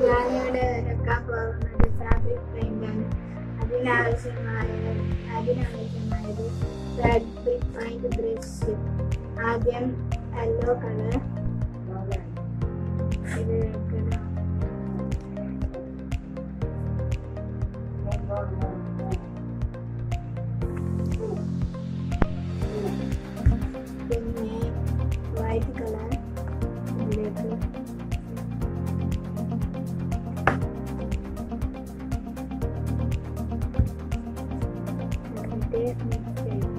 ഞാനിവിടെ എടുക്കാൻ പോകുന്നത് ഫാബ്രിക് പെയിന്റ് ആണ് അതിനാവശ്യമായ അതിനാവശ്യമായത് ഫാബ്രിക് പെയിന്റ് ബ്രഷ് ആദ്യം യെല്ലോ കളർ ഇത് വെക്കണം പിന്നെ വൈറ്റ് കളർ ഇതിലേക്ക് എന്നിട്ട് മിക്സ് ചെയ്യും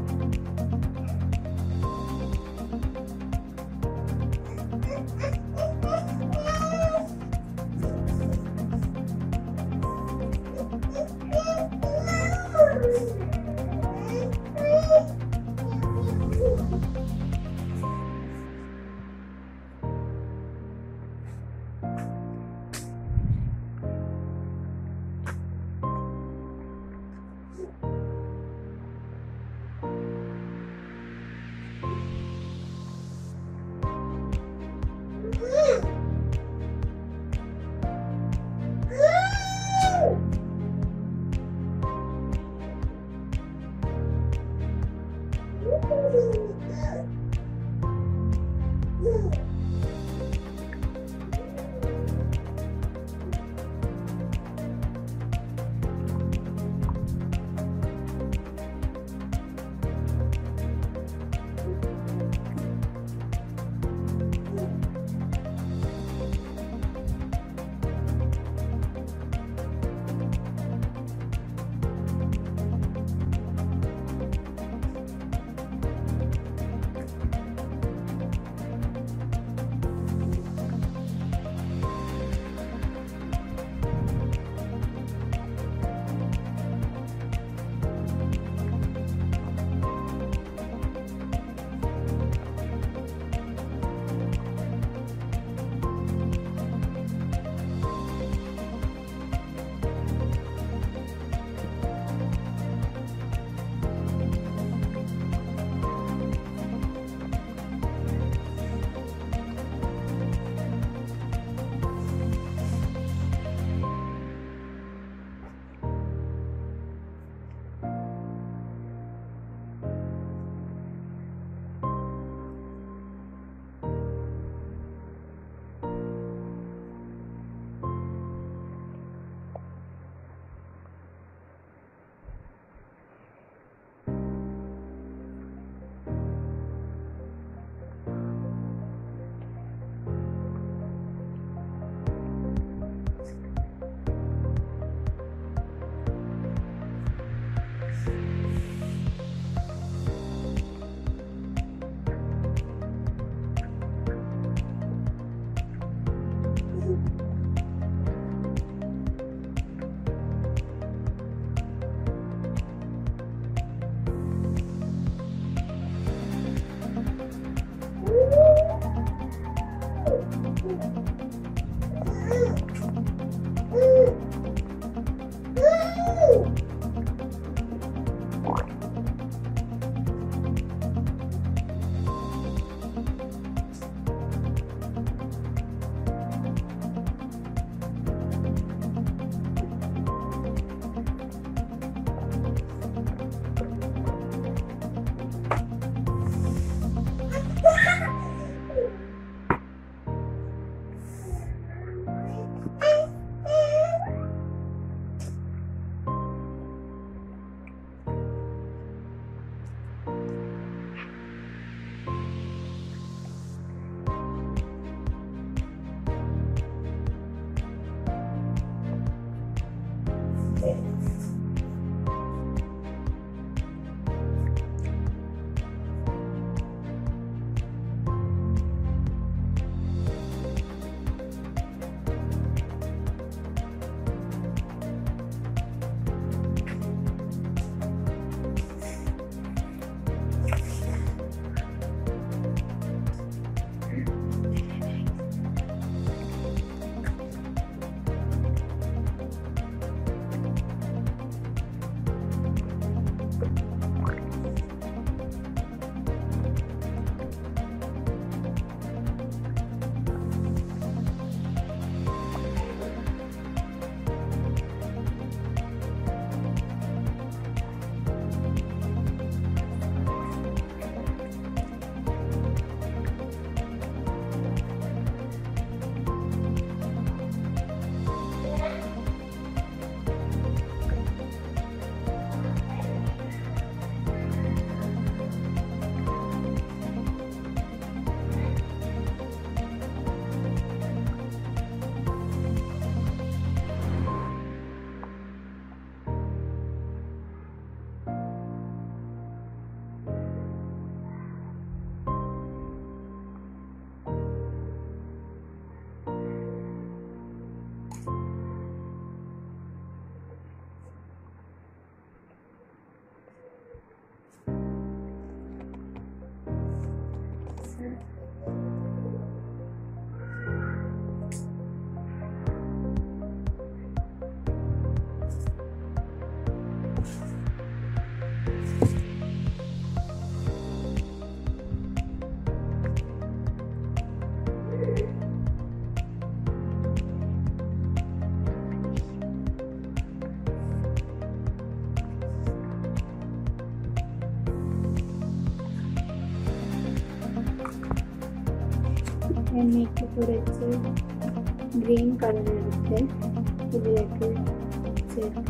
എണ്ണയ്ക്ക് കുറച്ച് ഗ്രീൻ കളർ എടുത്ത് ഇതിലേക്ക് ചേർക്കാം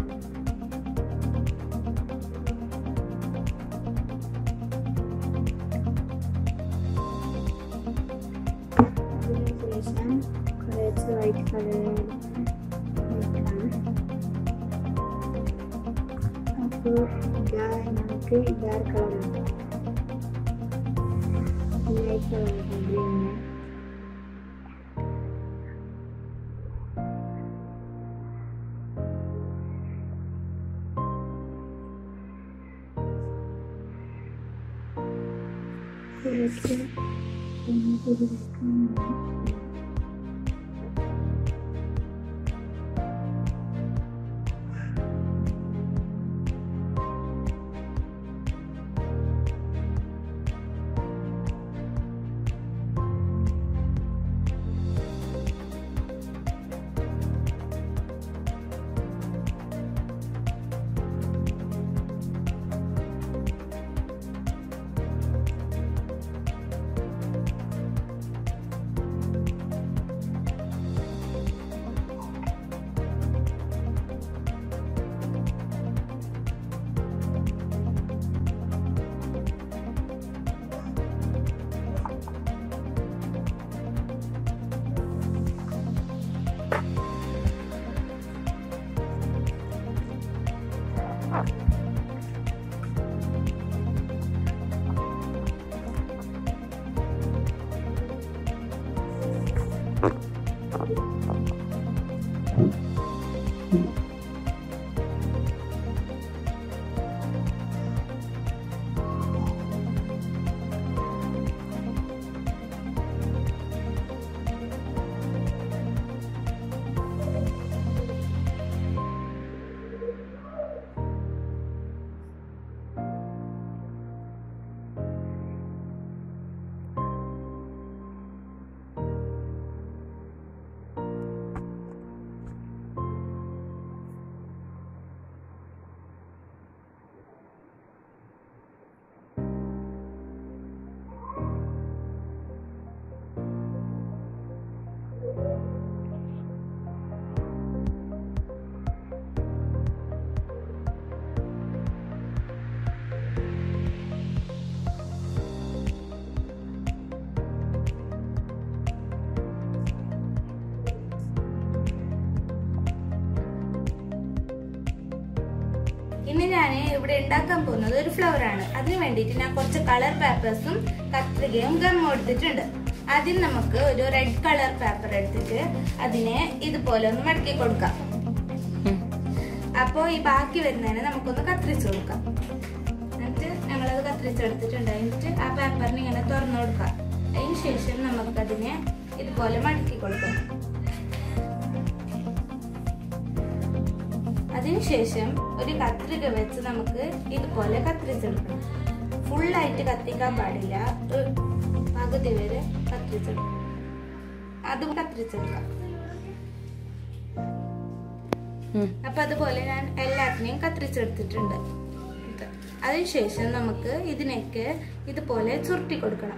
അതിനുശേഷം കുറച്ച് വൈറ്റ് കളർ വെക്കാം അപ്പോൾ ഇതാ നമുക്ക് ഇതാ കളർ ലൈറ്റ് കളർ ഗ്രീൻ കുറച്ച് ഇതിലേക്ക് ഇന്ന് ഞാൻ ഇവിടെ ഉണ്ടാക്കാൻ പോകുന്നത് ഒരു ഫ്ലവർ ആണ് അതിന് വേണ്ടിയിട്ട് ഞാൻ കുറച്ച് കളർ പേപ്പേഴ്സും കത്രികയും ഗമ്മും എടുത്തിട്ടുണ്ട് ആദ്യം നമുക്ക് ഒരു റെഡ് കളർ പേപ്പർ എടുത്തിട്ട് അതിനെ ഇതുപോലെ ഒന്ന് മടക്കി കൊടുക്കാം അപ്പോൾ ഈ ബാക്കി വരുന്നതിനെ നമുക്കൊന്ന് കത്തിരിച്ചു കൊടുക്കാം എന്നിട്ട് ഞങ്ങളത് കത്തിരിച്ചെടുത്തിട്ടുണ്ട് എന്നിട്ട് ആ പേപ്പറിന് ഇങ്ങനെ തുറന്നു കൊടുക്കാം അതിന് ശേഷം നമുക്കതിനെ ഇതുപോലെ മടക്കി കൊടുക്കാം അതിനുശേഷം ഒരു കത്രിക വെച്ച് നമുക്ക് ഇതുപോലെ കത്തിരിച്ചെടുക്കണം ഫുള്ളായിട്ട് കത്തിക്കാൻ പാടില്ല ഒരു പകുതി വരെ കത്തിരിച്ചെടുക്കണം അതും കത്തിരിച്ചെടുക്കാം അപ്പൊ അതുപോലെ ഞാൻ എല്ലാത്തിനെയും കത്തിരിച്ചെടുത്തിട്ടുണ്ട് ഇത്. അതിനുശേഷം നമുക്ക് ഇതിനൊക്കെ ഇതുപോലെ ചുരുട്ടി കൊടുക്കണം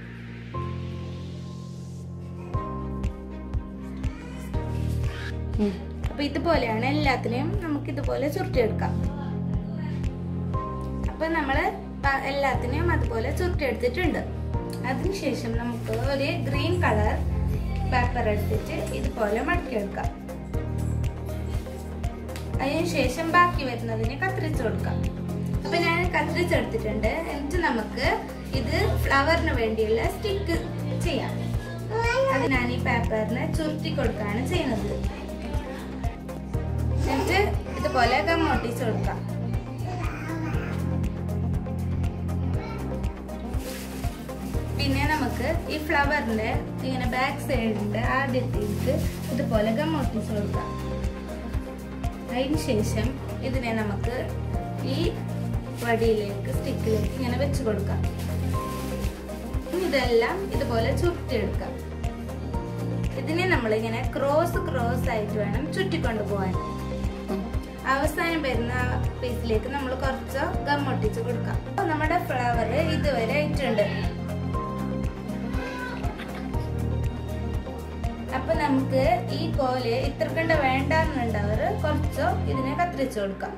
അപ്പൊ ഇതുപോലെയാണ് എല്ലാത്തിനെയും നമുക്ക് ഇതുപോലെ ചുരുട്ടിയെടുക്കാം അപ്പൊ നമ്മള് പ- എല്ലാത്തിനെയും അതുപോലെ ചുരുട്ടിയെടുത്തിട്ടുണ്ട് അതിനുശേഷം നമുക്ക് ഒരു ഗ്രീൻ കളർ പേപ്പർ എടുത്തിട്ട് ഇതുപോലെ മടക്കിയെടുക്കാം അതിനുശേഷം ബാക്കി വരുന്നതിനെ കത്തിരിച്ചു കൊടുക്കാം അപ്പൊ ഞാൻ കത്തിരിച്ചെടുത്തിട്ടുണ്ട് എന്നിട്ട് നമുക്ക് ഇത് ഫ്ലവറിന് വേണ്ടിയുള്ള സ്റ്റിക്ക് ചെയ്യാം അത് ഞാൻ ഈ പേപ്പറിന് ചുരുട്ടി കൊടുക്കുകയാണ് ചെയ്യുന്നത് എന്നിട്ട് ഇതുപോലെ ഗം ഒട്ടിച്ച് കൊടുക്കാം പിന്നെ നമുക്ക് ഈ ഫ്ലവറിന്റെ ഇങ്ങനെ ബാക്ക് സൈഡിന്റെ ആദ്യത്തേക്ക് ഇതുപോലെ ഗം ഒട്ടിച്ച് കൊടുക്കാം അതിന് ശേഷം ഇതിനെ നമുക്ക് ഈ വടിയിലേക്ക് സ്റ്റിക്കിലേക്ക് ഇങ്ങനെ വെച്ച് കൊടുക്കാം ഇനി ഇതെല്ലാം ഇതുപോലെ ചുറ്റിയെടുക്കാം ഇതിനെ നമ്മൾ ഇങ്ങനെ ക്രോസ് ക്രോസ് ആയിട്ട് വേണം ചുറ്റിക്കൊണ്ടു പോകാൻ അവസാനം വരുന്ന പീസിലേക്ക് നമ്മൾ കുറച്ച് ഗം ഒട്ടിച്ച് കൊടുക്കാം അപ്പൊ നമ്മുടെ ഫ്ലവർ ഇതുവരെ ആയിട്ടുണ്ട് നമുക്ക് ഈ കോല് ഇത്രക്കണ്ട വേണ്ടെന്നുണ്ടവർ കുറച്ചോ ഇതിനെ കത്തിരിച്ചു കൊടുക്കാം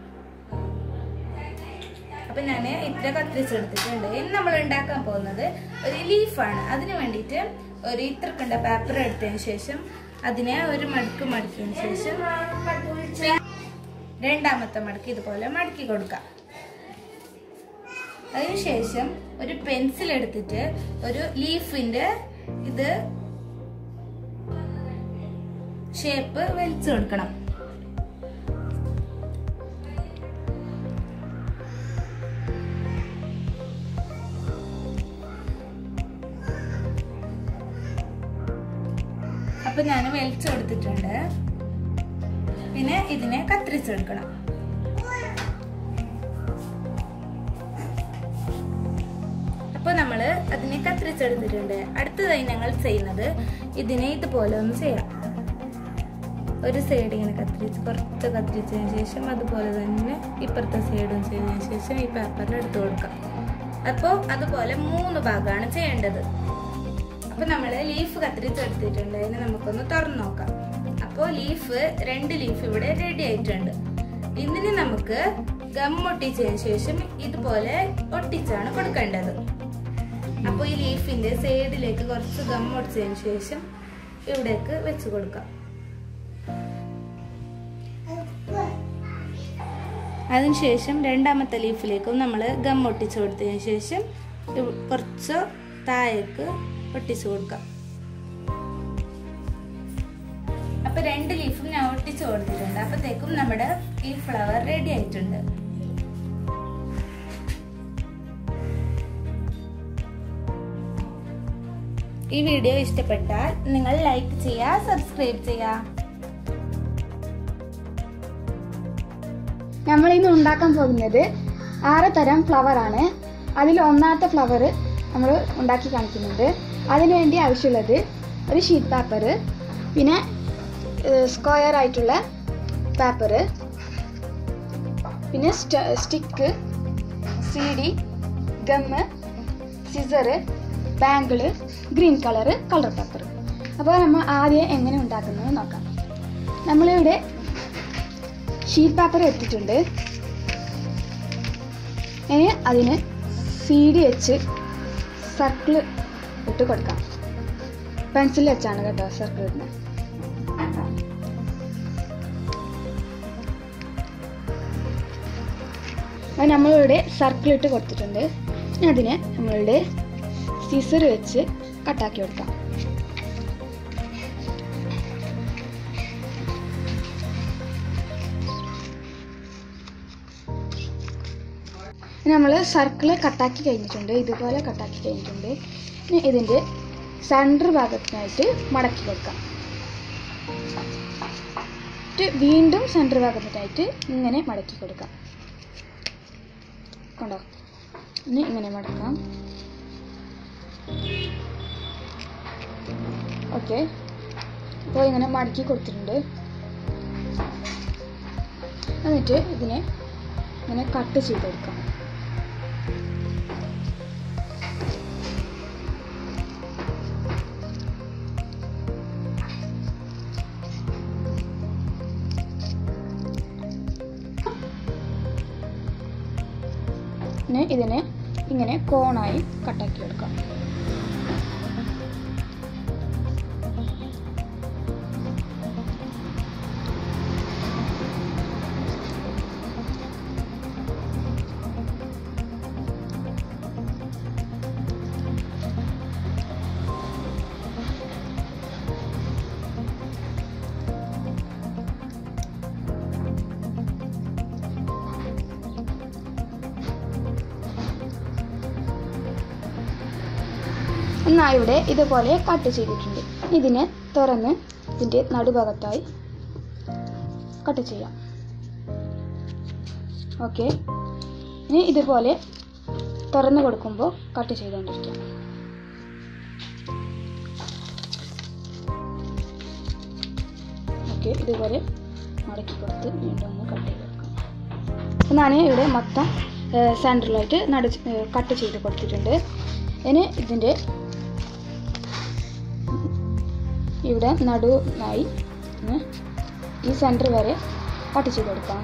അപ്പൊ ഞാൻ ഇത്ര കത്തിരിച്ചെടുത്തിട്ടുണ്ട് ഇനി നമ്മൾ ഉണ്ടാക്കാൻ പോകുന്നത് ഒരു ലീഫാണ് അതിന് വേണ്ടിയിട്ട് ഒരു ഇത്രക്കണ്ട പേപ്പർ എടുത്തതിന് ശേഷം അതിനെ ഒരു മടക്ക് മടക്കിയതിന് ശേഷം രണ്ടാമത്തെ മടക്ക് ഇതുപോലെ മടക്കി കൊടുക്കാം അതിനുശേഷം ഒരു പെൻസിൽ എടുത്തിട്ട് ഒരു ലീഫിന്റെ ഇത് ഷേപ്പ് വലിച്ചു കൊടുക്കണം അപ്പൊ ഞാൻ വലിച്ചു കൊടുത്തിട്ടുണ്ട് പിന്നെ ഇതിനെ കത്തിരിച്ചെടുക്കണം അപ്പോൾ നമ്മൾ അതിനെ കത്തിരിച്ചെടുത്തിട്ടുണ്ട് അടുത്തതായി ഞങ്ങൾ ചെയ്യുന്നത് ഇതിനെ ഇതുപോലെ ഒന്ന് ചെയ്യാം ഒരു സൈഡ് ഇങ്ങനെ കത്തിരിച്ച് കുറച്ച് കത്തിരിച്ചതിന് ശേഷം അതുപോലെ തന്നെ ഇപ്പുറത്തെ സൈഡും ചെയ്തതിന് ശേഷം ഈ പേപ്പറിൽ എടുത്തു കൊടുക്കാം അപ്പോൾ അതുപോലെ മൂന്ന് ഭാഗമാണ് ചെയ്യേണ്ടത് അപ്പോൾ നമ്മൾ ലീഫ് കത്തിരിച്ചെടുത്തിട്ടുണ്ട് അതിനെ നമുക്കൊന്ന് തുറന്നു നോക്കാം അപ്പോൾ ലീഫ് രണ്ട് ലീഫ് ഇവിടെ റെഡി ആയിട്ടുണ്ട് ഇതിന് നമുക്ക് ഗം ഒട്ടിച്ചതിന് ശേഷം ഇതുപോലെ ഒട്ടിച്ചാണ് കൊടുക്കേണ്ടത് അപ്പോൾ ഈ ലീഫിന്റെ സൈഡിലേക്ക് കുറച്ച് ഗം ഒട്ടിച്ചതിന് ശേഷം ഇവിടേക്ക് വെച്ച് കൊടുക്കാം അതിനുശേഷം രണ്ടാമത്തെ ലീഫിലേക്കും നമ്മൾ ഗം ഒട്ടിച്ചു കൊടുത്തതിന് ശേഷം ഇവ് കുറച്ച് താഴേക്ക് ഒട്ടിച്ചു കൊടുക്കാം അപ്പൊ രണ്ട് ലീഫും ഞാൻ ഒട്ടിച്ചു കൊടുത്തിട്ടുണ്ട് അപ്പത്തേക്കും നമ്മുടെ ഈ ഫ്ലവർ റെഡി ആയിട്ടുണ്ട് ഈ വീഡിയോ ഇഷ്ടപ്പെട്ടാൽ നിങ്ങൾ ലൈക്ക് ചെയ്യുക സബ്സ്ക്രൈബ് ചെയ്യുക നമ്മൾ ഇന്ന് ഉണ്ടാക്കാൻ പോകുന്നത് ആറ് തരം ഫ്ലവർ ആണ് അതിൽ ഒന്നാമത്തെ ഫ്ലവർ നമ്മൾ ഉണ്ടാക്കി കാണിക്കുന്നുണ്ട് അതിനു വേണ്ടി ആവശ്യമുള്ളത് ഒരു ഷീറ്റ് പേപ്പർ പിന്നെ സ്ക്വയർ ആയിട്ടുള്ള പേപ്പർ പിന്നെ stick C D gum scissor bangle green colour colour paper അപ്പോൾ നമ്മൾ ആദ്യം എങ്ങനെ ഉണ്ടാക്കുന്നത് നോക്കാം നമ്മളിവിടെ ഷീറ്റ് പേപ്പർ എടുത്തിട്ടുണ്ട് ഇനി അതിന് സി ഡി വെച്ച് സർക്കിൾ ഇട്ട് കൊടുക്കാം പെൻസിൽ വെച്ചാണ് കേട്ടോ സർക്കിൾ ഇടുന്നത് അത് നമ്മളിവിടെ സർക്കിൾ ഇട്ട് കൊടുത്തിട്ടുണ്ട് ഇനി അതിനെ നമ്മളിവിടെ സിസർ വെച്ച് കട്ടാക്കി കൊടുക്കാം നമ്മൾ സർക്കിൾ കട്ടാക്കി കഴിഞ്ഞിട്ടുണ്ട് ഇതുപോലെ കട്ടാക്കി കഴിഞ്ഞിട്ടുണ്ട് ഇനി ഇതിൻ്റെ സെൻറ്റർ ഭാഗത്തിനായിട്ട് മടക്കി കൊടുക്കാം എന്നിട്ട് വീണ്ടും സെൻറ്റർ ഭാഗത്തിനായിട്ട് ഇങ്ങനെ മടക്കി കൊടുക്കാം കണ്ടോ ഇനി ഇങ്ങനെ മടക്കാം ഓക്കെ അപ്പോൾ ഇങ്ങനെ മടക്കി കൊടുത്തിട്ടുണ്ട് എന്നിട്ട് ഇതിനെ ഇങ്ങനെ കട്ട് ചെയ്ത് കൊടുക്കാം പിന്നെ ഇതിനെ ഇങ്ങനെ കോണായി കട്ടാക്കി എടുക്കാം എന്നാൽ ഇവിടെ ഇതുപോലെ കട്ട് ചെയ്തിട്ടുണ്ട് ഇതിനെ തുറന്ന് ഇതിൻ്റെ നടുഭാഗത്തായി കട്ട് ചെയ്യാം ഓക്കെ ഇനി ഇതുപോലെ തുറന്ന് കൊടുക്കുമ്പോൾ കട്ട് ചെയ്തുകൊണ്ടിരിക്കാം ഓക്കെ ഇതുപോലെ മടക്കി കൊടുത്ത് വീണ്ടും ഒന്ന് കട്ട് ചെയ്ത് കൊടുക്കാം അപ്പോൾ ഞാൻ ഇവിടെ മൊത്തം സെൻറ്ററിലായിട്ട് നട കട്ട് ചെയ്ത് കൊടുത്തിട്ടുണ്ട് ഇനി ഇതിൻ്റെ ഇവിടെ നടുവായി ഒന്ന് ഈ സെൻറ്റർ വരെ കട്ട് ചെയ്ത് കൊടുക്കാം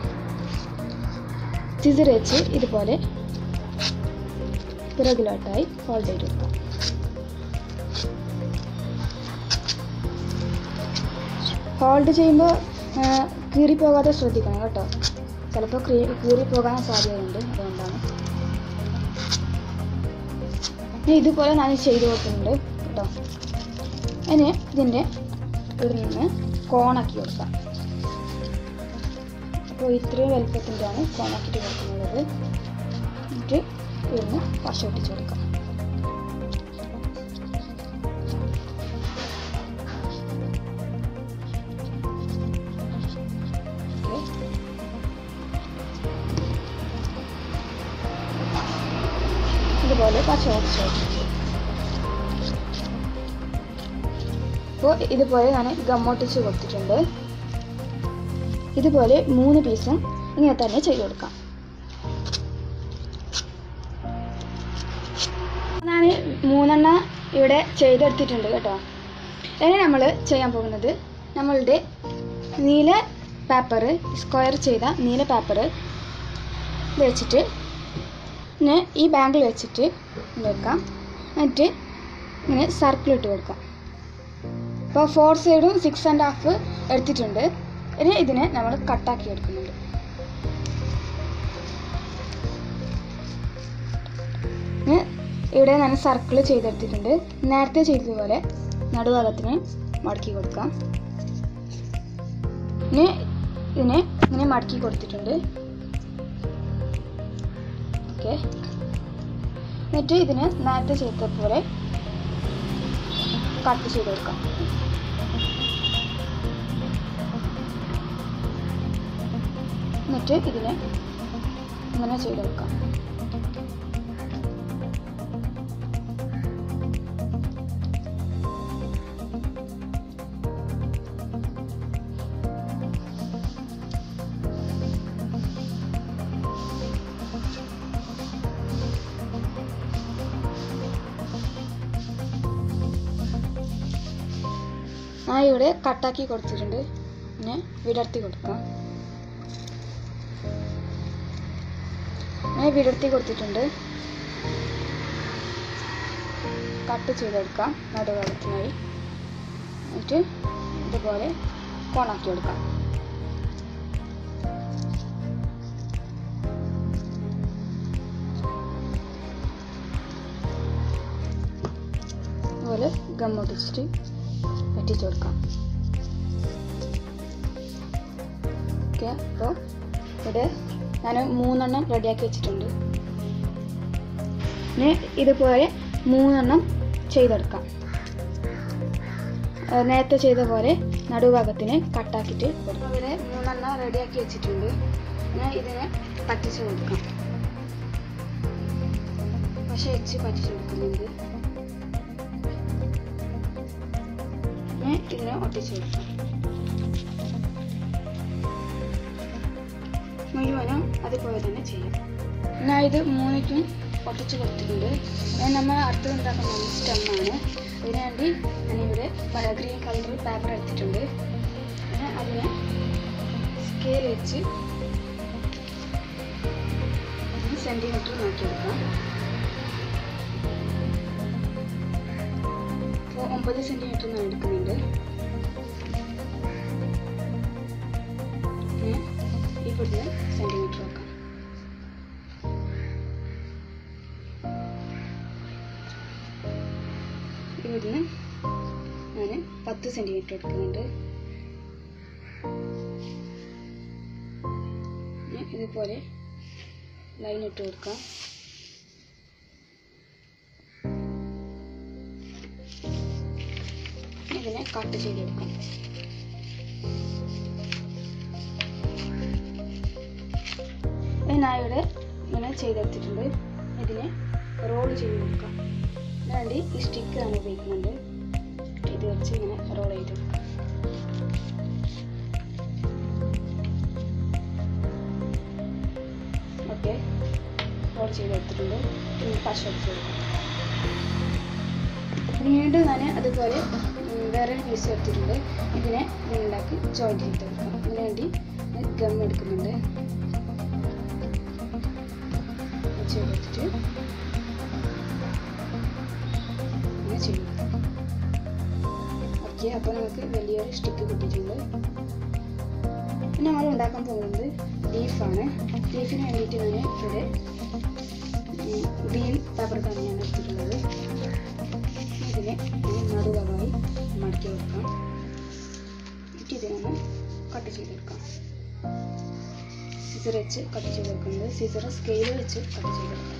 സിസർ വെച്ച് ഇതുപോലെ പിറകിലോട്ടായി ഫോൾഡ് ചെയ്ത് കൊടുക്കാം ഹോൾഡ് ചെയ്യുമ്പോൾ കീറി പോകാതെ ശ്രദ്ധിക്കണം കേട്ടോ ചിലപ്പോൾ കീറി പോകാൻ സാധ്യതയുണ്ട് അതുകൊണ്ടാണ് ഇനി ഇതുപോലെ ഞാൻ ചെയ്ത് കൊടുക്കുന്നുണ്ട് കേട്ടോ ഇനി ഇതിൻ്റെ ഇവിടെ നിന്ന് കോണാക്കി കൊടുക്കാം അപ്പോൾ ഇത്രയും വലുപ്പത്തിൻ്റെയാണ് കോണാക്കിയിട്ട് കൊടുക്കുന്നത് എന്നിട്ട് ഇവിടുന്ന് പശ ഒട്ടിച്ച് കൊടുക്കാം ഓക്കെ ഇതുപോലെ പച്ച ഒട്ടിച്ച് കൊടുക്കും അപ്പോൾ ഇതുപോലെ ഞാൻ ഗമ്മൊട്ടിച്ച് കൊടുത്തിട്ടുണ്ട് ഇതുപോലെ മൂന്ന് പീസും ഇങ്ങനെ തന്നെ ചെയ്ത് കൊടുക്കാം ഞാൻ മൂന്നെണ്ണം ഇവിടെ ചെയ്തെടുത്തിട്ടുണ്ട് കേട്ടോ ഇനി നമ്മൾ ചെയ്യാൻ പോകുന്നത് നമ്മളുടെ നീല പേപ്പർ സ്ക്വയർ ചെയ്ത നീല പേപ്പർ വെച്ചിട്ട് ഇങ്ങനെ ഈ ബാങ്കിൽ വെച്ചിട്ട് ഇങ്ങനെ വെക്കാം എന്നിട്ട് ഇങ്ങനെ സർക്കിൾ ഇട്ട് കൊടുക്കാം അപ്പോൾ ഫോർ സൈഡും സിക്സ് ആൻഡ് ഹാഫ് എടുത്തിട്ടുണ്ട് ഇനി ഇതിനെ നമ്മൾ കട്ടാക്കി എടുക്കുന്നുണ്ട് ഇനി ഇവിടെ ഞാൻ സർക്കിൾ ചെയ്തെടുത്തിട്ടുണ്ട് നേരത്തെ ചെയ്തതുപോലെ നടുഭാഗത്തിന് മടക്കി കൊടുക്കാം ഇനി ഇതിനെ ഇങ്ങനെ മടക്കി കൊടുത്തിട്ടുണ്ട് ഓക്കെ എന്നിട്ട് ഇതിന് നേരത്തെ ചെയ്ത പോലെ കട്ട് ചെയ്ത് കൊടുക്കാം എന്നിട്ട് ഇതിനെ ഇങ്ങനെ ചെയ്ത് കൊടുക്കാം ഞാൻ ഇവിടെ കട്ടാക്കി കൊടുത്തിട്ടുണ്ട് പിന്നെ വിടർത്തി കൊടുക്കാം ഞാൻ വിടർത്തി കൊടുത്തിട്ടുണ്ട് കട്ട് ചെയ്തെടുക്കാം നടുഭാഗത്തിനായി എന്നിട്ട് ഇതുപോലെ കോണാക്കി കൊടുക്കാം അതുപോലെ ഗമ്മൊട്ടിച്ചിട്ട് പറ്റിച്ച് കൊടുക്കാം ഓക്കെ അപ്പോൾ ഇവിടെ ഞാൻ മൂന്നെണ്ണം റെഡിയാക്കി വെച്ചിട്ടുണ്ട് ഇനി ഇതുപോലെ മൂന്നെണ്ണം ചെയ്തെടുക്കാം ആ, നേരത്തെ ചെയ്ത പോലെ നടുഭാഗത്തിന് കട്ടാക്കിയിട്ട് കൊടുക്കാം ഇവിടെ മൂന്നെണ്ണം റെഡിയാക്കി വെച്ചിട്ടുണ്ട് ഞാൻ ഇതിനെ പറ്റിച്ച് കൊടുക്കാം പക്ഷേ വെച്ച് പറ്റിച്ച് കൊടുക്കുന്നുണ്ട് ഞാൻ ഇതിനെ ഒട്ടിച്ച് കൊടുക്കാം മുഴുവനും അതുപോലെ തന്നെ ചെയ്യാം ഞാൻ ഇത് മൂന്നിട്ടും ഒട്ടിച്ച് കൊടുത്തിട്ടുണ്ട് ഞാൻ നമ്മൾ അടുത്തത് ഉണ്ടാക്കുന്ന സ്റ്റെമ്മാണ് അതിനുവേണ്ടി ഞാനിവിടെ ഗ്രീൻ കളർ പേപ്പർ എടുത്തിട്ടുണ്ട് പിന്നെ അതിനെ സ്കെയിൽ വെച്ച് സെൻറ്റിമീറ്റർ നോക്കിയെടുക്കാം അപ്പോൾ ഒമ്പത് സെൻറ്റിമീറ്റർ ഞാൻ എടുക്കുന്നുണ്ട് പിന്നെ ഇവിടുന്ന് സെൻറ്റിമീറ്റർ വെക്കാം ഇവിടുന്ന് ഞാൻ പത്ത് സെൻറ്റിമീറ്റർ എടുക്കുന്നുണ്ട് പിന്നെ ഇതുപോലെ ലൈൻ ഇട്ട് കൊടുക്കാം ഇതിനെ കട്ട് ചെയ്തെടുക്കാം ഇത് ഞാൻ ഇവിടെ ഇങ്ങനെ ചെയ്തെടുത്തിട്ടുണ്ട് ഇതിനെ റോൾ ചെയ്ത് കൊടുക്കാം വേണ്ടി ഈ സ്റ്റിക്ക് ഞാൻ ഉപയോഗിക്കുന്നുണ്ട് ഇത് വെച്ച് ഇങ്ങനെ റോൾ ചെയ്ത് കൊടുക്കാം ഓക്കെ റോൾ ചെയ്തെടുത്തിട്ടുണ്ട് ഇനി പശ എടുത്ത് കൊടുക്കാം വീണ്ടും ഞാൻ അതുപോലെ ഉം, വേറെ പീസ് എടുത്തിട്ടുണ്ട് ഇതിനെ ഇതിനുണ്ടാക്കി ജോയിൻ ചെയ്ത് കൊടുക്കാം അതിന് വേണ്ടി ഗം എടുക്കുന്നുണ്ട് വെച്ച് കൊടുത്തിട്ട് ഇങ്ങനെ ചെയ്യും ഓക്കെ അപ്പോൾ നമുക്ക് വലിയൊരു സ്റ്റിക്ക് കിട്ടിയിട്ടുണ്ട് പിന്നെ നമ്മൾ ഉണ്ടാക്കാൻ പോകുന്നത് ബീഫാണ് ബീഫിന് വേണ്ടിയിട്ട് ഞാൻ ഇവിടെ ഗ്രീൻ പേപ്പർ തന്നെയാണ് എടുത്തിട്ടുള്ളത് ഇതിനെ നടുവകമായി മടക്കി വെക്കാം എന്നിട്ട് ഇതിനൊന്ന് കട്ട് ചെയ്തെടുക്കാം സിസർ വെച്ച് കട്ട് ചെയ്തെടുക്കുന്നത് സിസർ സ്കെയിൽ വെച്ച് കട്ട് ചെയ്തെടുക്കാം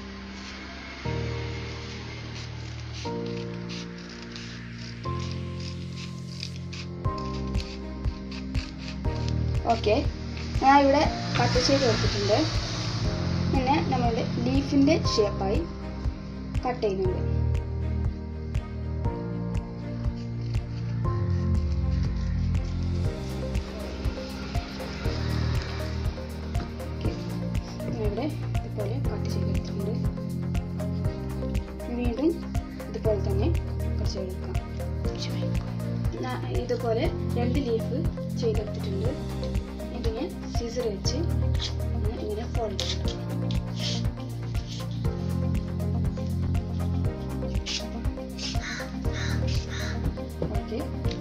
ഓക്കെ ഞാൻ ഇവിടെ കട്ട് ചെയ്ത് കൊടുത്തിട്ടുണ്ട് പിന്നെ നമ്മളുടെ ലീഫിൻ്റെ ഷേപ്പായി കട്ട് ചെയ്യുന്നുണ്ട് ഓക്കെ. ഞാനിവിടെ ഇതുപോലെ കട്ട് ചെയ്തെടുത്തിട്ടുണ്ട് വീണ്ടും ഇതുപോലെ തന്നെ കട്ട് ചെയ്തെടുക്കാം ഞാൻ ഇതുപോലെ രണ്ട് ലീഫ് ചെയ്തെടുത്തിട്ടുണ്ട് ഇതിനെ സീസർ വെച്ച് ഇങ്ങനെ ഇങ്ങനെ ഫോൾഡ് ചെയ്തെടുക്കാം ഓക്കെ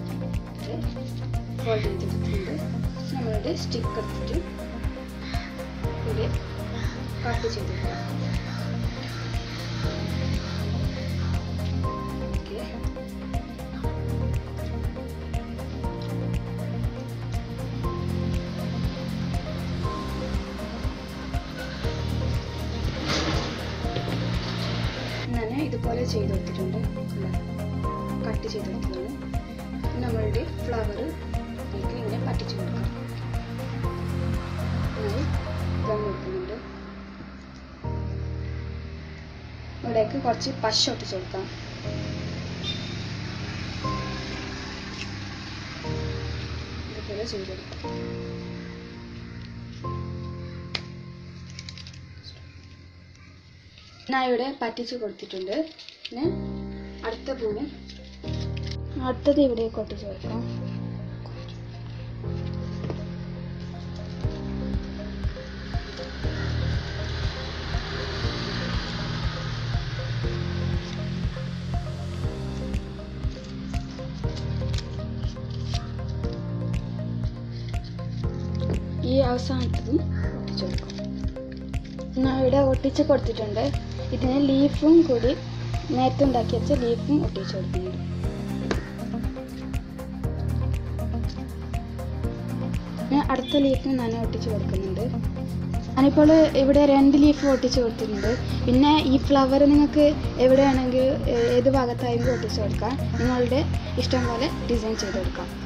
ഫോൾഡ് ചെയ്തെടുത്തിട്ടുണ്ട് നമ്മളുടെ സ്റ്റിക്ക് എടുത്തിട്ട് ഇവിടെ കട്ട് ചെയ്തെടുക്കാം ഓക്കെ ഞാൻ ഇതുപോലെ ചെയ്ത് കൊടുത്തിട്ടുണ്ട് കട്ട് ചെയ്ത് കൊടുത്തതാണ് നമ്മളുടെ ഫ്ലവർ ഇതിലേക്ക് ഇങ്ങനെ പറ്റിച്ചു കൊടുക്കാം ഞാൻ ഗം കൊടുക്കുന്നുണ്ട് ഇവിടേക്ക് കുറച്ച് പശ ഒട്ടിച്ചു കൊടുക്കാം ഇതുപോലെ ചെയ്ത് കൊടുക്കാം ഞാൻ ഇവിടെ പറ്റിച്ച് കൊടുത്തിട്ടുണ്ട് പിന്നെ അടുത്ത പൂവും അടുത്തത് ഇവിടെ ഒട്ടിച്ച് കൊടുക്കാം ഈ അവസാനത്തതും ഒട്ടിച്ചു കൊടുക്കാം ഞാൻ ഇവിടെ ഒട്ടിച്ച് കൊടുത്തിട്ടുണ്ട് ഇതിന് ലീഫും കൂടി നേരത്തെ ഉണ്ടാക്കി വെച്ച ലീഫും ഒട്ടിച്ച് കൊടുക്കുന്നുണ്ട് ഞാൻ അടുത്ത ലീഫും ഞാൻ ഒട്ടിച്ച് കൊടുക്കുന്നുണ്ട് ഞാനിപ്പോൾ ഇവിടെ രണ്ട് ലീഫ് ഒട്ടിച്ച് കൊടുത്തിട്ടുണ്ട് പിന്നെ ഈ ഫ്ലവർ നിങ്ങൾക്ക് എവിടെയാണെങ്കിൽ ഏത് ഭാഗത്തായെങ്കിലും ഒട്ടിച്ച് കൊടുക്കാം നിങ്ങളുടെ ഇഷ്ടം പോലെ ഡിസൈൻ ചെയ്ത് കൊടുക്കാം